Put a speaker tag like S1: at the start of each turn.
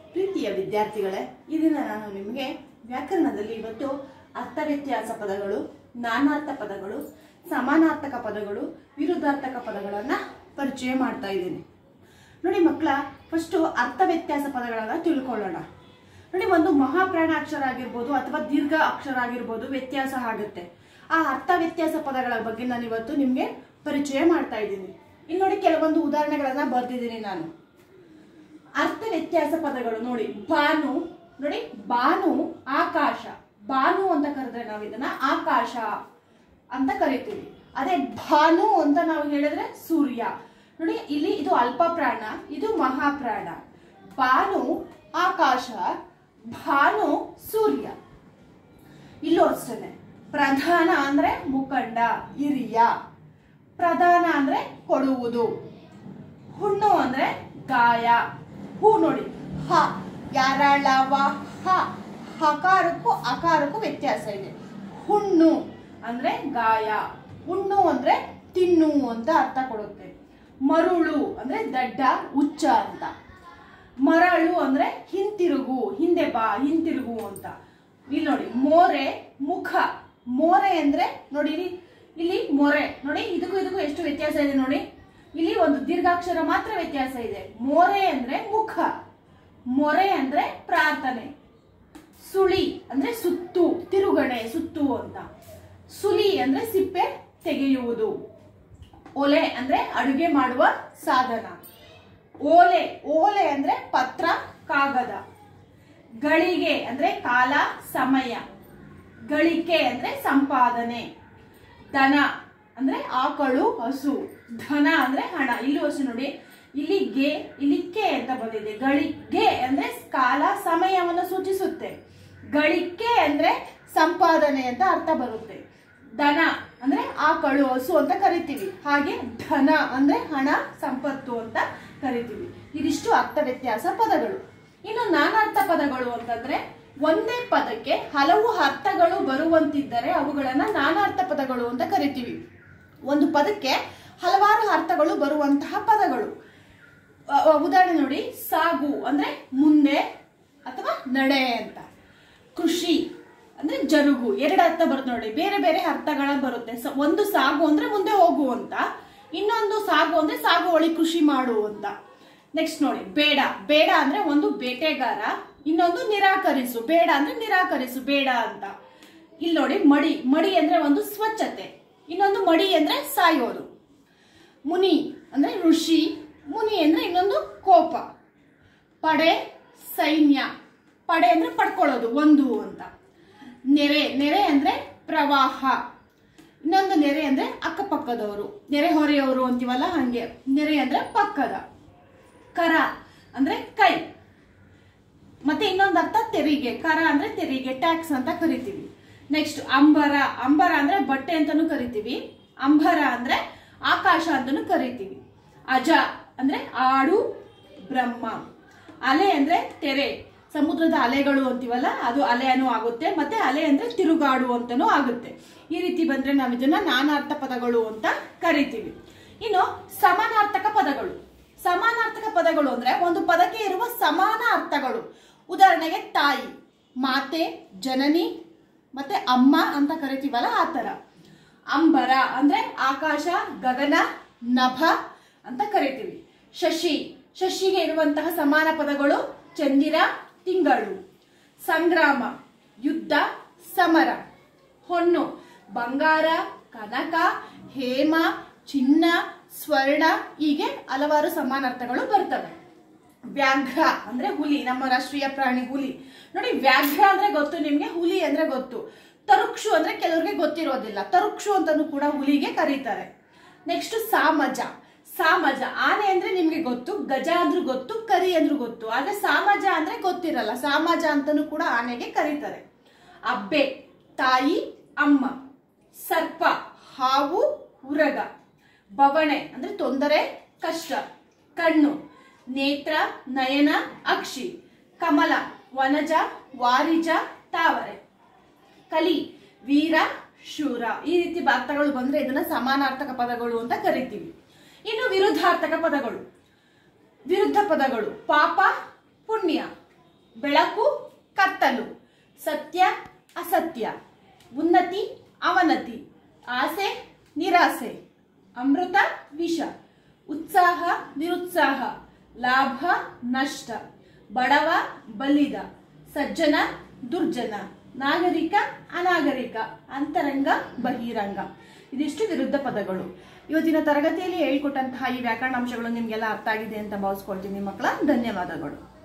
S1: ಪ್ರೀತಿಯ ವಿದ್ಯಾರ್ಥಿಗಳೇ ಈ ದಿನ ನಾನು ನಿಮಗೆ ವ್ಯಾಕರಣದಲ್ಲಿ ಇವತ್ತು ಅರ್ಥ ವ್ಯತ್ಯಾಸ ಪದಗಳು ನಾನಾರ್ಥ ಪದಗಳು ಸಮಾನಾರ್ಥಕ ಪದಗಳು ವಿರುದ್ಧಾರ್ಥಕ ಪದಗಳನ್ನ ಪರಿಚಯ ಮಾಡ್ತಾ ಇದ್ದೀನಿ ನೋಡಿ ಮಕ್ಕಳ ಫಸ್ಟು ಅರ್ಥ ವ್ಯತ್ಯಾಸ ಪದಗಳನ್ನ ತಿಳ್ಕೊಳ್ಳೋಣ ನೋಡಿ ಒಂದು ಮಹಾಪ್ರಾಣ ಅಕ್ಷರ ಆಗಿರ್ಬೋದು ಅಥವಾ ದೀರ್ಘ ಅಕ್ಷರ ಆಗಿರ್ಬೋದು ವ್ಯತ್ಯಾಸ ಆಗುತ್ತೆ ಆ ಅರ್ಥ ವ್ಯತ್ಯಾಸ ಪದಗಳ ಬಗ್ಗೆ ನಾನು ಇವತ್ತು ನಿಮಗೆ ಪರಿಚಯ ಮಾಡ್ತಾ ಇದ್ದೀನಿ ಇಲ್ಲಿ ನೋಡಿ ಕೆಲವೊಂದು ಉದಾಹರಣೆಗಳನ್ನ ಬರ್ದಿದ್ದೀನಿ ನಾನು ಅರ್ಥ ವ್ಯತ್ಯಾಸ ಪದಗಳು ನೋಡಿ ಭಾನು ನೋಡಿ ಭಾನು ಆಕಾಶ ಭಾನು ಅಂತ ಕರೆದ್ರೆ ನಾವು ಇದನ್ನ ಆಕಾಶ ಅಂತ ಕರಿತೀವಿ ಅದೇ ಭಾನು ಅಂತ ನಾವು ಹೇಳಿದ್ರೆ ಸೂರ್ಯ ನೋಡಿ ಇಲ್ಲಿ ಇದು ಅಲ್ಪ ಪ್ರಾಣ ಇದು ಮಹಾಪ್ರಾಣ ಭಾನು ಆಕಾಶ ಭಾನು ಸೂರ್ಯ ಇಲ್ಲೂ ಅಷ್ಟೇ ಪ್ರಧಾನ ಅಂದ್ರೆ ಮುಖಂಡ ಹಿರಿಯ ಪ್ರಧಾನ ಅಂದ್ರೆ ಕೊಡುವುದು ಹುಣ್ಣು ಅಂದ್ರೆ ಗಾಯ ಹೂ ನೋಡಿ ಹ ಯಾರಳವ ಹ ಹಕಾರಕ್ಕೂ ಅಕಾರಕ್ಕೂ ವ್ಯತ್ಯಾಸ ಇದೆ ಹುಣ್ಣು ಅಂದ್ರೆ ಗಾಯ ಹುಣ್ಣು ಅಂದ್ರೆ ತಿನ್ನು ಅಂತ ಅರ್ಥ ಕೊಡುತ್ತೆ ಮರುಳು ಅಂದ್ರೆ ದಡ್ಡ ಹುಚ್ಚ ಅಂತ ಮರಳು ಅಂದ್ರೆ ಹಿಂತಿರುಗು ಹಿಂದೆ ಬಾ ಹಿಂತಿರುಗು ಅಂತ ಇಲ್ಲಿ ನೋಡಿ ಮೋರೆ ಮುಖ ಮೋರೆ ಅಂದ್ರೆ ನೋಡಿ ಇಲ್ಲಿ ಇಲ್ಲಿ ಮೊರೆ ನೋಡಿ ಇದಕ್ಕೂ ಇದಕ್ಕೂ ಎಷ್ಟು ವ್ಯತ್ಯಾಸ ಇದೆ ನೋಡಿ ಇಲ್ಲಿ ಒಂದು ದೀರ್ಘಾಕ್ಷರ ಮಾತ್ರ ವ್ಯತ್ಯಾಸ ಇದೆ ಮೋರೆ ಅಂದ್ರೆ ಮುಖ ಮೊರೆ ಅಂದ್ರೆ ಪ್ರಾರ್ಥನೆ ಸುಳಿ ಅಂದ್ರೆ ಸುತ್ತು ತಿರುಗಣೆ ಸುತ್ತು ಅಂತ ಸುಲಿ ಅಂದ್ರೆ ಸಿಪ್ಪೆ ತೆಗೆಯುವುದು ಒಲೆ ಅಂದ್ರೆ ಅಡುಗೆ ಮಾಡುವ ಸಾಧನ ಓಲೆ ಓಲೆ ಅಂದ್ರೆ ಪತ್ರ ಕಾಗದ ಗಳಿಗೆ ಅಂದ್ರೆ ಕಾಲ ಸಮಯ ಗಳಿಕೆ ಅಂದ್ರೆ ಸಂಪಾದನೆ ದನ ಅಂದ್ರೆ ಆಕಳು ಹಸು ಧನ ಅಂದ್ರೆ ಹಣ ಇಲ್ಲೂ ಹಸು ನೋಡಿ ಇಲ್ಲಿ ಗೆ ಇಲ್ಲಿ ಕೆ ಅಂತ ಬಂದಿದೆ ಗಳಿಗೆ ಅಂದ್ರೆ ಕಾಲ ಸಮಯವನ್ನು ಸೂಚಿಸುತ್ತೆ ಗಳಿಕೆ ಅಂದ್ರೆ ಸಂಪಾದನೆ ಅಂತ ಅರ್ಥ ಬರುತ್ತೆ ದನ ಅಂದ್ರೆ ಆಕಳು ಹಸು ಅಂತ ಕರಿತೀವಿ ಹಾಗೆ ಧನ ಅಂದ್ರೆ ಹಣ ಸಂಪತ್ತು ಅಂತ ಕರಿತೀವಿ ಇದಿಷ್ಟು ಅರ್ಥ ವ್ಯತ್ಯಾಸ ಪದಗಳು ಇನ್ನು ನಾನಾರ್ಥ ಪದಗಳು ಅಂತಂದ್ರೆ ಒಂದೇ ಪದಕ್ಕೆ ಹಲವು ಅರ್ಥಗಳು ಬರುವಂತಿದ್ದರೆ ಅವುಗಳನ್ನ ನಾನಾರ್ಥ ಪದಗಳು ಅಂತ ಕರಿತೀವಿ ಒಂದು ಪದಕ್ಕೆ ಹಲವಾರು ಅರ್ಥಗಳು ಬರುವಂತಹ ಪದಗಳು ಅ- ಅ- ಉದಾಹರಣೆ ನೋಡಿ ಸಾಗು ಅಂದ್ರೆ ಮುಂದೆ ಅಥವಾ ನಡೆ ಅಂತ ಕೃಷಿ ಅಂದ್ರೆ ಜರುಗು ಎರಡು ಅರ್ಥ ಬರುತ್ತೆ ನೋಡಿ ಬೇರೆ ಬೇರೆ ಅರ್ಥಗಳ ಬರುತ್ತೆ ಸ- ಒಂದು ಸಾಗು ಅಂದ್ರೆ ಮುಂದೆ ಹೋಗು ಅಂತ ಇನ್ನೊಂದು ಸಾಗು ಅಂದ್ರೆ ಸಾಗುವಳಿ ಕೃಷಿ ಮಾಡು ಅಂತ ನೆಕ್ಸ್ಟ್ ನೋಡಿ ಬೇಡ ಬೇಡ ಅಂದ್ರೆ ಒಂದು ಬೇಟೆಗಾರ ಇನ್ನೊಂದು ನಿರಾಕರಿಸು ಬೇಡ ಅಂದ್ರೆ ನಿರಾಕರಿಸು ಬೇಡ ಅಂತ ಇಲ್ಲಿ ನೋಡಿ ಮಡಿ ಮಡಿ ಅಂದ್ರೆ ಒಂದು ಸ್ವಚ್ಛತೆ ಇನ್ನೊಂದು ಮಡಿ ಅಂದ್ರೆ ಸಾಯೋದು ಮುನಿ ಅಂದ್ರೆ ಋಷಿ ಮುನಿ ಅಂದ್ರೆ ಇನ್ನೊಂದು ಕೋಪ ಪಡೆ ಸೈನ್ಯ ಪಡೆ ಅಂದ್ರೆ ಪಡ್ಕೊಳ್ಳೋದು ಒಂದು ಅಂತ ನೆರೆ ನೆರೆ ಅಂದ್ರೆ ಪ್ರವಾಹ ಇನ್ನೊಂದು ನೆರೆ ಅಂದ್ರೆ ಅಕ್ಕಪಕ್ಕದವರು ನೆರೆ ಹೊರೆಯವರು ಅಂತೀವಲ್ಲ ಹಂಗೆ ನೆರೆ ಅಂದ್ರೆ ಪಕ್ಕದ ಕರ ಅಂದ್ರೆ ಕೈ ಮತ್ತೆ ಇನ್ನೊಂದು ಅರ್ಥ ತೆರಿಗೆ ಕರ ಅಂದ್ರೆ ತೆರಿಗೆ ಟ್ಯಾಕ್ಸ್ ಅಂತ ಕರಿತೀವಿ ನೆಕ್ಸ್ಟ್ ಅಂಬರ ಅಂಬರ ಅಂದ್ರೆ ಬಟ್ಟೆ ಅಂತಾನು ಕರಿತೀವಿ ಅಂಬರ ಅಂದ್ರೆ ಆಕಾಶ ಅಂತಾನು ಕರಿತೀವಿ ಅಜ ಅಂದ್ರೆ ಆಡು ಬ್ರಹ್ಮ ಅಲೆ ಅಂದ್ರೆ ತೆರೆ ಸಮುದ್ರದ ಅಲೆಗಳು ಅಂತೀವಲ್ಲ ಅದು ಅಲೆನೂ ಆಗುತ್ತೆ ಮತ್ತೆ ಅಲೆ ಅಂದ್ರೆ ತಿರುಗಾಡು ಅಂತಾನೂ ಆಗುತ್ತೆ ಈ ರೀತಿ ಬಂದ್ರೆ ನಾವು ಇದನ್ನ ನಾನಾರ್ಥ ಪದಗಳು ಅಂತ ಕರಿತೀವಿ ಇನ್ನು ಸಮಾನಾರ್ಥಕ ಪದಗಳು ಸಮಾನಾರ್ಥಕ ಪದಗಳು ಅಂದ್ರೆ ಒಂದು ಪದಕ್ಕೆ ಇರುವ ಸಮಾನ ಅರ್ಥಗಳು ಉದಾಹರಣೆಗೆ ತಾಯಿ ಮಾತೆ ಜನನಿ ಮತ್ತೆ ಅಮ್ಮ ಅಂತ ಕರಿತೀವಲ್ಲ ಆ ತರ ಅಂಬರ ಅಂದ್ರೆ ಆಕಾಶ ಗಗನ ನಭ ಅಂತ ಕರಿತೀವಿ ಶಶಿ ಶಶಿಗೆ ಇರುವಂತಹ ಸಮಾನ ಪದಗಳು ಚಂದಿರ ತಿಂಗಳು ಸಂಗ್ರಾಮ ಯುದ್ಧ ಸಮರ ಹೊನ್ನು ಬಂಗಾರ ಕನಕ ಹೇಮ ಚಿನ್ನ ಸ್ವರ್ಣ ಹೀಗೆ ಹಲವಾರು ಸಮಾನಾರ್ಥಗಳು ಬರ್ತವೆ ವ್ಯಾಘ್ರ ಅಂದ್ರೆ ಹುಲಿ ನಮ್ಮ ರಾಷ್ಟ್ರೀಯ ಪ್ರಾಣಿ ಹುಲಿ ನೋಡಿ ವ್ಯಾಘ್ರ ಅಂದ್ರೆ ಗೊತ್ತು ನಿಮ್ಗೆ ಹುಲಿ ಅಂದ್ರೆ ಗೊತ್ತು ತರುಕ್ಷು ಅಂದ್ರೆ ಕೆಲವ್ರಿಗೆ ಗೊತ್ತಿರೋದಿಲ್ಲ ತರುಕ್ಷು ಅಂತಾನು ಕೂಡ ಹುಲಿಗೆ ಕರೀತಾರೆ ನೆಕ್ಸ್ಟ್ ಸಾಮಜ ಸಾಮಜ ಆನೆ ಅಂದ್ರೆ ನಿಮ್ಗೆ ಗೊತ್ತು ಗಜ ಅಂದ್ರೂ ಗೊತ್ತು ಕರಿ ಅಂದ್ರೂ ಗೊತ್ತು ಆದ್ರೆ ಸಾಮಜ ಅಂದ್ರೆ ಗೊತ್ತಿರಲ್ಲ ಸಾಮಜ ಅಂತಾನು ಕೂಡ ಆನೆಗೆ ಕರೀತಾರೆ ಅಬ್ಬೆ ತಾಯಿ ಅಮ್ಮ ಸರ್ಪ ಹಾವು ಉರಗ ಬವಣೆ ಅಂದ್ರೆ ತೊಂದರೆ ಕಷ್ಟ ಕಣ್ಣು ನೇತ್ರ ನಯನ ಅಕ್ಷಿ ಕಮಲ ವನಜ ವಾರಿಜ ತಾವರೆ ಕಲಿ ವೀರ ಶೂರ ಈ ರೀತಿ ಅರ್ಥಗಳು ಬಂದ್ರೆ ಇದನ್ನ ಸಮಾನಾರ್ಥಕ ಪದಗಳು ಅಂತ ಕರಿತೀವಿ ಇನ್ನು ವಿರುದ್ಧಾರ್ಥಕ ಪದಗಳು ವಿರುದ್ಧ ಪದಗಳು ಪಾಪ ಪುಣ್ಯ ಬೆಳಕು ಕತ್ತಲು ಸತ್ಯ ಅಸತ್ಯ ಉನ್ನತಿ ಅವನತಿ ಆಸೆ ನಿರಾಸೆ ಅಮೃತ ವಿಷ ಉತ್ಸಾಹ ನಿರುತ್ಸಾಹ ಲಾಭ ನಷ್ಟ ಬಡವ ಬಲಿದ ಸಜ್ಜನ ದುರ್ಜನ ನಾಗರಿಕ ಅನಾಗರಿಕ ಅಂತರಂಗ ಬಹಿರಂಗ ಇದಿಷ್ಟು ವಿರುದ್ಧ ಪದಗಳು ಇವತ್ತಿನ ತರಗತಿಯಲ್ಲಿ ಹೇಳಿಕೊಟ್ಟಂತಹ ಈ ವ್ಯಾಕರಣಾಂಶಗಳು ನಿಮಗೆಲ್ಲ ಅರ್ಥ ಆಗಿದೆ ಅಂತ ಭಾವಿಸ್ಕೊಳ್ತೀನಿ ಮಕ್ಕಳ ಧನ್ಯವಾದಗಳು